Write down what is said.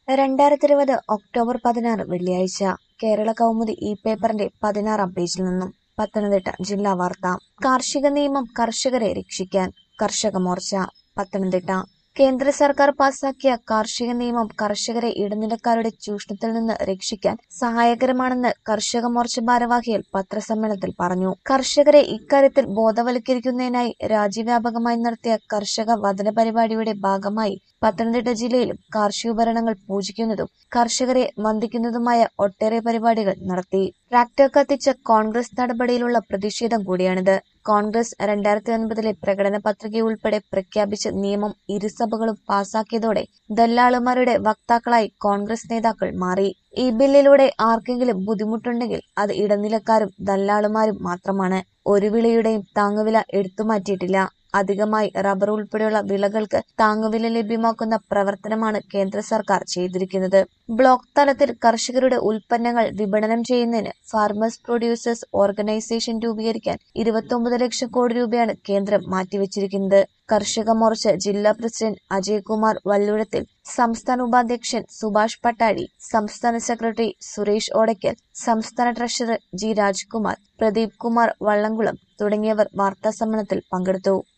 രണ്ടായിരത്തി ഇരുപത് ഒക്ടോബർ പതിനാറ് വെള്ളിയാഴ്ച കേരള കൗമുദി ഈ പേപ്പറിന്റെ പതിനാറാം പേജിൽ നിന്നും പത്തനംതിട്ട ജില്ലാ വാർത്ത കാർഷിക നിയമം കർഷകരെ രക്ഷിക്കാൻ കർഷക മോർച്ച പത്തനംതിട്ട കേന്ദ്ര സർക്കാർ പാസാക്കിയ കാർഷിക നിയമം കർഷകരെ ഇടനിലക്കാരുടെ ചൂഷണത്തിൽ നിന്ന് രക്ഷിക്കാൻ സഹായകരമാണെന്ന് കർഷക മോർച്ച ഭാരവാഹികൾ പത്രസമ്മേളനത്തിൽ പറഞ്ഞു കർഷകരെ ഇക്കാര്യത്തിൽ ബോധവൽക്കരിക്കുന്നതിനായി രാജ്യവ്യാപകമായി നടത്തിയ കർഷക വചന പരിപാടിയുടെ ഭാഗമായി പത്തനംതിട്ട ജില്ലയിലും കാർഷികോപകരണങ്ങൾ പൂജിക്കുന്നതും കർഷകരെ വന്ദിക്കുന്നതുമായ ഒട്ടേറെ പരിപാടികൾ നടത്തി ട്രാക്ടർ കത്തിച്ച കോൺഗ്രസ് നടപടിയിലുള്ള പ്രതിഷേധം കൂടിയാണിത് കോൺഗ്രസ് രണ്ടായിരത്തി ഒൻപതിലെ പ്രകടന പത്രിക ഉൾപ്പെടെ പ്രഖ്യാപിച്ച നിയമം ഇരുസഭകളും പാസാക്കിയതോടെ ദല്ലാളുമാരുടെ വക്താക്കളായി കോൺഗ്രസ് നേതാക്കൾ മാറി ഈ ബില്ലിലൂടെ ആർക്കെങ്കിലും ബുദ്ധിമുട്ടുണ്ടെങ്കിൽ അത് ഇടനിലക്കാരും ദല്ലാളുമാരും മാത്രമാണ് ഒരു വിളയുടെയും താങ്ങുവില എടുത്തുമാറ്റിയിട്ടില്ല അധികമായി റബ്ബർ ഉൾപ്പെടെയുള്ള വിളകൾക്ക് താങ്ങുവില ലഭ്യമാക്കുന്ന പ്രവർത്തനമാണ് കേന്ദ്ര സർക്കാർ ചെയ്തിരിക്കുന്നത് ബ്ലോക്ക് തലത്തിൽ കർഷകരുടെ ഉൽപ്പന്നങ്ങൾ വിപണനം ചെയ്യുന്നതിന് ഫാർമേഴ്സ് പ്രൊഡ്യൂസേഴ്സ് ഓർഗനൈസേഷൻ രൂപീകരിക്കാൻ ഇരുപത്തൊമ്പത് ലക്ഷം കോടി രൂപയാണ് കേന്ദ്രം മാറ്റിവെച്ചിരിക്കുന്നത് കർഷക മോർച്ച ജില്ലാ പ്രസിഡന്റ് അജയ്കുമാർ വല്ലുഴത്തിൽ സംസ്ഥാന ഉപാധ്യക്ഷൻ സുഭാഷ് പട്ടാഴി സംസ്ഥാന സെക്രട്ടറി സുരേഷ് ഓടയ്ക്കൽ സംസ്ഥാന ട്രഷറർ ജി രാജ്കുമാർ പ്രദീപ് കുമാർ വള്ളംകുളം തുടങ്ങിയവർ വാർത്താസമ്മേളനത്തിൽ പങ്കെടുത്തു